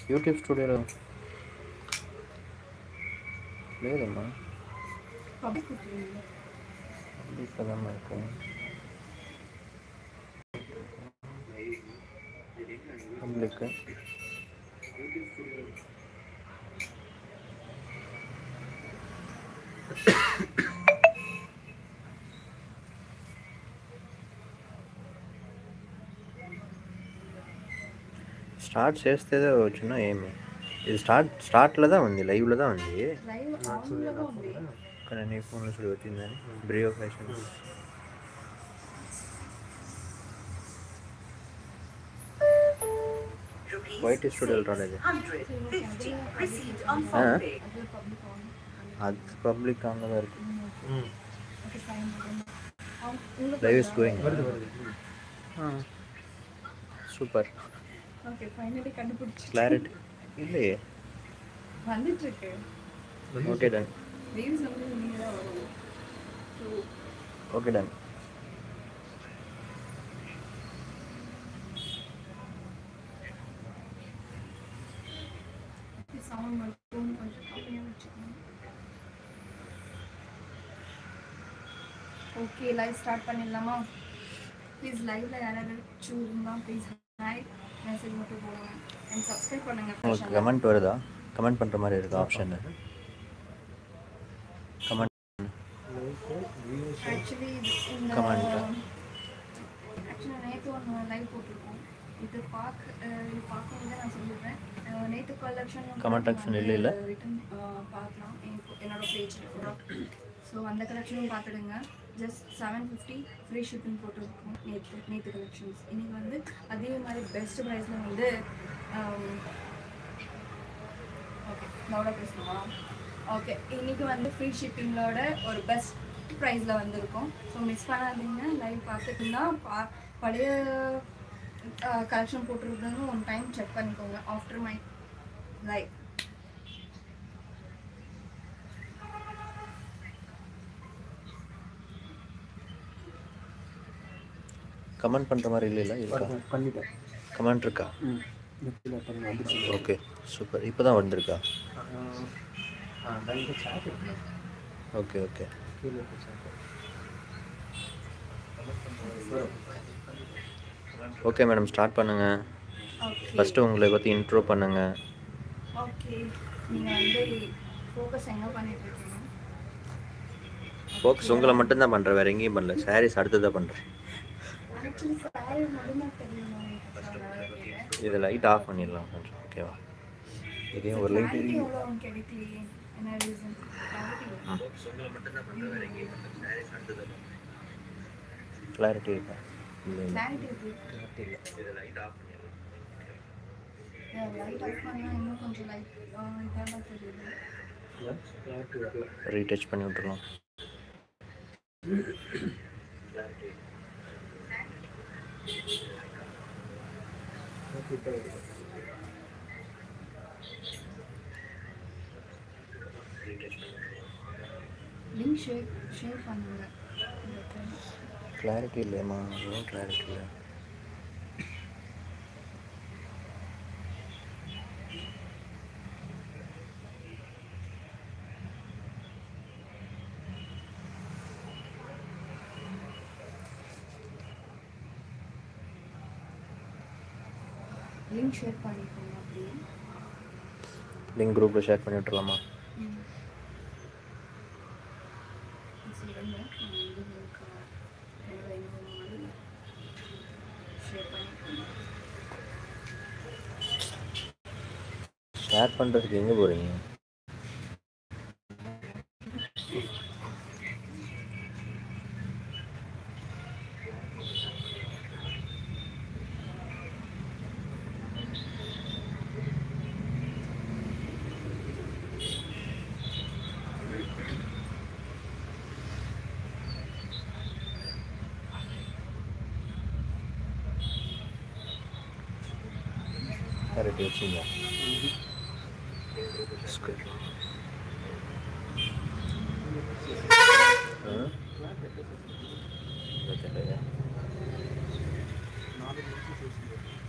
YouTube స్టూడియోలో లేదమ్మా public ఇది కదమ్మా ఇక్కడ పబ్లిక్ స్టార్ట్ చేస్తేదే వచ్చినా ఏమి ఇది స్టార్ట్ స్టార్ట్లో தான் ఉంది లైవ్లో தான் ఉంది లైవ్ ఆన్లో ఉంది కానీ నీ ఫోన్లో చూడు వచ్చిందని బ్రియో ఫ్యాషన్ వైట్ స్టూడియోలో రాలేదు Received on Huh? phone pay. అది పబ్లిక్ ఆన్ அது பப்ளிக் அங்கே தான் இருக்கு okay fine live is going super okay finally கண்டுபிடிச்சி கிளாரிட்டி இல்லையே வந்துட்டு இருக்கு ஓகே டன் வியூஸ் வந்து நீங்க தான் வரும் ஸோ ஓகே டன் சவுண்ட் மட்டும் கொஞ்சம் கம்மியாக வச்சுக்கணும் ஓகே லைவ் ஸ்டார்ட் பண்ணிடலாமா ப்ளீஸ் லைவ்ல யாராவது சூருந்தா ப்ளீஸ் ஹாய் மெசேஜ் மட்டும் போடுங்க அண்ட் சப்ஸ்கிரைப் பண்ணுங்க உங்களுக்கு கமெண்ட் வருதா கமெண்ட் பண்ணுற மாதிரி இருக்கா ஆப்ஷன் கமெண்ட் ஆக்சுவலி இந்த Comment. ஆக்சுவலி நேற்று ஒன்று லைவ் போட்டிருக்கோம் இது பார்க்க இது பார்க்கும்போது நான் சொல்லிடுறேன் நேற்று கலெக்ஷன் Comment section இல்ல இல்ல? ரிட்டன் பார்க்கலாம் எனக்கு- என்னோட பேஜில் கூட ஸோ அந்த கலெக்ஷனும் பார்த்துடுங்க just seven fifty free shipping போட்டிருக்கோம் நேற்று நேற்று கலெக்ஷன்ஸ் இன்னைக்கு வந்து அதே மாதிரி பெஸ்ட் ப்ரைஸில் வந்து ஓகே லவுடாக பேசணுமா ஓகே இன்னைக்கு வந்து ஃப்ரீ ஷிப்பிங்களோட ஒரு பெஸ்ட் ப்ரைஸில் வந்திருக்கோம் ஸோ மிஸ் பண்ணாதீங்க லைவ் பார்த்துட்டுனா பா பழைய கலெக்ஷன் போட்டிருக்குன்னு ஒன் டைம் செக் பண்ணிக்கோங்க ஆஃப்டர் மை லைவ் கமெண்ட் பண்ணுற மாதிரி இல்லை இல்லை இருக்கா பண்ணிட்டேன் கமெண்ட் இருக்கா ம் நெட்டில் பாருங்க வந்துருச்சு ஓகே சூப்பர் இப்போ தான் வந்திருக்கா ஆ லைனில் சாட் இருக்கு ஓகே ஓகே கீழே இருக்கு சாட் ஓகே மேடம் ஸ்டார்ட் பண்ணுங்கள் ஓகே ஃபஸ்ட்டு உங்களை பற்றி இன்ட்ரோ பண்ணுங்கள் ஓகே நீங்கள் வந்து ஃபோக்கஸ் எங்கே பண்ணிட்டு இருக்கீங்க ஃபோக்கஸ் உங்களை மட்டும்தான் பண்ணுறேன் வேறு எங்கேயும் பண்ணல சாரீஸ் அடுத்ததாக பண்ணுறேன் ஆக்சுவலி சாரி மட்டும்தான் தெரியும் எனக்கு இதை லைட் ஆஃப் பண்ணிடலாம் கொஞ்சம் ஓகேவா இதையும் ஒரு லைட் கிளாரிட்டி எவ்வளோ கிடைக்கலையே என்ன ரீசன் கிளாரிட்டி இருக்கா இல்லை இல்லை கிளாரிட்டி எப்படி இதை லைட் ஆஃப் பண்ணிடலாம் லைட் ஆஃப் பண்ணால் இன்னும் கொஞ்சம் லைட் இதாக தெரியுது கிளாரிட்டி வரல ரீடச் பண்ணி விட்டுறலாம் கிட்ட வருது லிங்க் ஷேர் ஷேர் பண்ணுங்க இந்த time. கிளாரிட்டி இல்லையம்மா அதுவும் கிளாரிட்டி இல்லை லிங்க் ஷேர் பண்ணிக்கோங்க அப்படியே லிங்க் குரூப்பில் ஷேர் பண்ணி விட்டுறலாமா ம். சொல்லுங்க நான் வந்து லிங்க் என்னோட எங்கே ஷேர் பண்ணிக்கோங்க ஷேர் பண்ணுறதுக்கு எங்கே போகிறீங்க கரெக்ட் வச்சுங்க ஸ்கூல் நாலு நிமிஷம் பேசுங்க